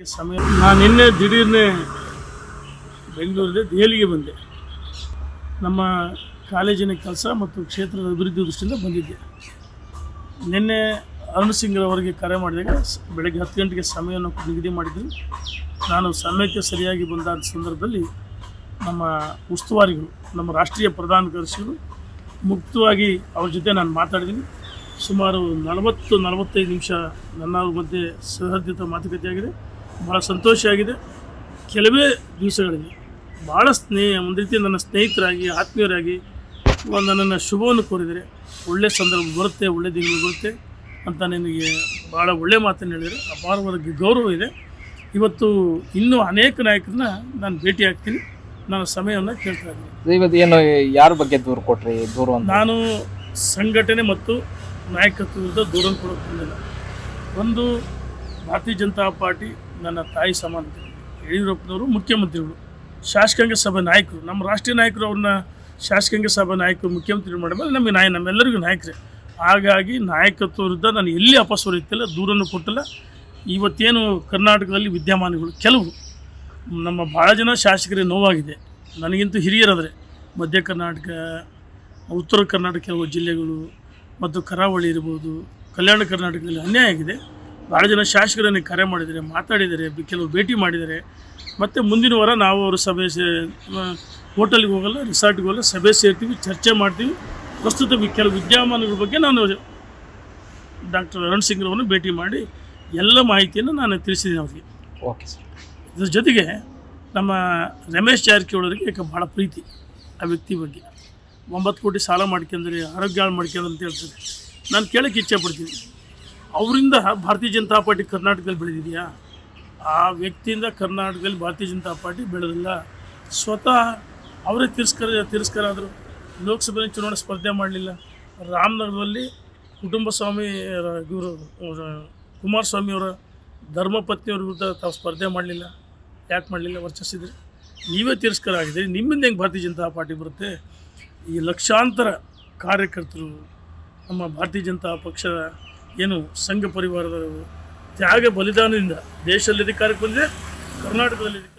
ಸಮಯ ನಾನು ನಿನ್ನೆ ದಿಢೀರ್ನೆ ಬೆಂಗಳೂರಿದೆ ದೆಹಲಿಗೆ ಬಂದೆ ನಮ್ಮ ಕಾಲೇಜಿನ ಕೆಲಸ ಮತ್ತು ಕ್ಷೇತ್ರದ ಅಭಿವೃದ್ಧಿ ದೃಷ್ಟಿಯಿಂದ ಬಂದಿದ್ದೆ ನಿನ್ನೆ ಅರುಣ್ ಸಿಂಗ್ ಅವರಿಗೆ ಕರೆ ಮಾಡಿದಾಗ ಸ್- ಬೆಳಗ್ಗೆ ಹತ್ತು ಗಂಟೆಗೆ ಸಮಯವನ್ನು ನಿಗದಿ ಮಾಡಿದ್ರು ನಾನು ಸಮಯಕ್ಕೆ ಸರಿಯಾಗಿ ಬಂದ ಸಂದರ್ಭದಲ್ಲಿ ನಮ್ಮ ಉಸ್ತುವಾರಿಗಳು ನಮ್ಮ ರಾಷ್ಟ್ರೀಯ ಪ್ರಧಾನ ಕಾರ್ಯದರ್ಶಿಗಳು ಮುಕ್ತವಾಗಿ ಅವ್ರ ಜೊತೆ ನಾನು ಮಾತಾಡಿದ್ದೀನಿ ಸುಮಾರು ನಲವತ್ತು ನಲವತ್ತೈದು ನಿಮಿಷ ನನ್ನ ಅವ್ರ ಮಧ್ಯೆ ಸಹೃದಯತ ಮಾತುಕತೆ ಆಗಿದೆ ಭಾಳ ಸಂತೋಷ ಆಗಿದೆ ಕೆಲವೇ ದಿವಸಗಳಿಗೆ ಭಾಳ ಸ್ನೇಹ ಒಂದು ರೀತಿ ನನ್ನ ಸ್ನೇಹಿತರಾಗಿ ಆತ್ಮೀಯರಾಗಿ ಒಂದು ನನ್ನನ್ನು ಶುಭವನ್ನು ಕೋರಿದರೆ ಒಳ್ಳೆಯ ಸಂದರ್ಭ ಬರುತ್ತೆ ಒಳ್ಳೆಯ ದಿನಗಳು ಬರುತ್ತೆ ಅಂತ ನನಗೆ ಭಾಳ ಒಳ್ಳೆಯ ಮಾತನ್ನು ಹೇಳಿದರೆ ಅಪಾರವಾದ ಗ- ಗೌರವ ಇದೆ ಇವತ್ತು ಇನ್ನೂ ಅನೇಕ ನಾಯಕರನ್ನ ನಾನು ಭೇಟಿ ಆಗ್ತೀನಿ ನಾನು ಸಮಯವನ್ನು ಕೇಳ್ತಾ ಇದ್ದೀನಿ ಇವತ್ತು ಏನು ಯಾರ ಬಗ್ಗೆ ದೂರು ಕೊಟ್ರಿ ದೂರು ಅಂತ ನಾನು ಸಂಘಟನೆ ಮತ್ತು ನಾಯಕತ್ವದ ದೂರನ್ನು ಕೊಡೋಕೆ ಬಂದಿಲ್ಲ ಒಂದು ಭಾರತೀಯ ಜನತಾ ಪಾರ್ಟಿ ನನ್ನ ತಾಯಿ ಸಮಾನತೆ ಯಡಿಯೂರಪ್ಪನವರು ಮುಖ್ಯಮಂತ್ರಿಗಳು ಶಾಸಕಾಂಗ ಸಭೆ ನಾಯಕರು ನಮ್ಮ ರಾಷ್ಟ್ರೀಯ ನಾಯಕರು ಅವ್ರನ್ನ ಶಾಸಕಾಂಗ ಸಭಾ ನಾಯಕರು ಮುಖ್ಯಮಂತ್ರಿ ಮಾಡಿದ್ರೆ ನಮಗೆ ನಾಯ ನಮ್ಮೆಲ್ಲರಿಗೂ ನಾಯಕರೇ ಹಾಗಾಗಿ ನಾಯಕತ್ವ ವಿರುದ್ಧ ನಾನು ಎಲ್ಲಿ ಅಪಸ್ವರಿತಿಲ್ಲ ದೂರನ್ನು ಕೊಟ್ಟಿಲ್ಲ ಇವತ್ತೇನು ಕರ್ನಾಟಕದಲ್ಲಿ ವಿದ್ಯಮಾನಗಳು ಕೆಲವು ನಮ್ಮ ಭಾಳ ಜನ ಶಾಸಕರಿಗೆ ನೋವಾಗಿದೆ ನನಗಿಂತೂ ಹಿರಿಯರಾದರೆ ಮಧ್ಯ ಕರ್ನಾಟಕ ಉತ್ತರ ಕರ್ನಾಟಕ ಕೆಲವು ಜಿಲ್ಲೆಗಳು ಮತ್ತು ಕರಾವಳಿ ಇರ್ಬೋದು ಕಲ್ಯಾಣ ಕರ್ನಾಟಕದಲ್ಲಿ ಅನ್ಯಾಯ ಆಗಿದೆ ಭಾಳ ಜನ ಶಾಸಕರನ್ನು ಕರೆ ಮಾಡಿದ್ದಾರೆ ಮಾತಾಡಿದ್ದಾರೆ ಬಿ- ಕೆಲವು ಭೇಟಿ ಮಾಡಿದ್ದಾರೆ ಮತ್ತು ಮುಂದಿನ ವಾರ ನಾವು ಅವರು ಸಭೆ ಸೇ ಹೋಟೆಲ್ಗೆ ಹೋಗಲ್ಲ ರಿಸಾರ್ಟ್ಗೆ ಹೋಗಲ್ಲ ಸಭೆ ಸೇರ್ತೀವಿ ಚರ್ಚೆ ಮಾಡ್ತೀವಿ ಪ್ರಸ್ತುತ ವಿ- ಕೆಲವು ವಿದ್ಯಮಾನಗಳ ಬಗ್ಗೆ ನಾನು ಡಾಕ್ಟರ್ ಅರುಣ್ ಸಿಂಗ್ ಅವರನ್ನು ಭೇಟಿ ಮಾಡಿ ಎಲ್ಲ ಮಾಹಿತಿಯನ್ನು ನಾನು ತಿಳಿಸಿದ್ದೀನಿ ಅವರಿಗೆ ಓಕೆ ಸರ್ ಇದ್ರ ಜೊತೆಗೆ ನಮ್ಮ ರಮೇಶ್ ಜಾರಕಿಹೊಳಿಗೆ ಯಾಕೆ ಭಾಳ ಪ್ರೀತಿ ಆ ವ್ಯಕ್ತಿ ಬಗ್ಗೆ ಒಂಬತ್ತು ಕೋಟಿ ಸಾಲ ಮಾಡ್ಕೊಂಡ್ರೆ ಆರೋಗ್ಯ ಹಾಳು ಮಾಡ್ಕೊಂಡ್ರೆ ಅಂತ ಹೇಳ್ತಾರೆ ನಾನು ಕೇಳೋಕ್ಕೆ ಇಚ್ಛೆ ಪಡ್ತೀನಿ ಅವರಿಂದ ಭಾರತೀಯ ಜನತಾ ಪಾರ್ಟಿ ಕರ್ನಾಟಕದಲ್ಲಿ ಬೆಳೆದಿದೆಯಾ ಆ ವ್ಯಕ್ತಿಯಿಂದ ಕರ್ನಾಟಕದಲ್ಲಿ ಭಾರತೀಯ ಜನತಾ ಪಾರ್ಟಿ ಬೆಳೆದಿಲ್ಲ ಸ್ವತಃ ಅವರೇ ತಿರಸ್ಕಾರ ತಿರಸ್ಕಾರ ಆದರು ಲೋಕಸಭೆ ಚುನಾವಣೆ ಸ್ಪರ್ಧೆ ಮಾಡಲಿಲ್ಲ ರಾಮನಗರದಲ್ಲಿ ಕುಟುಂಬ ಸ್ವಾಮಿ ಇವರು ಕುಮಾರಸ್ವಾಮಿಯವರ ಧರ್ಮಪತ್ನಿಯವ್ರ ವಿರುದ್ಧ ತಾವು ಸ್ಪರ್ಧೆ ಮಾಡಲಿಲ್ಲ ಯಾಕೆ ಮಾಡಲಿಲ್ಲ ವರ್ಚಿಸಿದ್ರಿ ನೀವೇ ತಿರಸ್ಕಾರ ಆಗಿದ್ದೀರಿ ನಿಮ್ಮಿಂದ ಹೆಂಗೆ ಭಾರತೀಯ ಜನತಾ ಪಾರ್ಟಿ ಬರುತ್ತೆ ಈ ಲಕ್ಷಾಂತರ ಕಾರ್ಯಕರ್ತರು ನಮ್ಮ ಭಾರತೀಯ ಜನತಾ ಪಕ್ಷದ ಏನು ಸಂಘ ಪರಿವಾರದ ತ್ಯಾಗ ಬಲಿದಾನದಿಂದ ದೇಶದಲ್ಲಿ ಅಧಿಕಾರಕ್ಕೆ ಬಂದಿದೆ ಕರ್ನಾಟಕದಲ್ಲಿ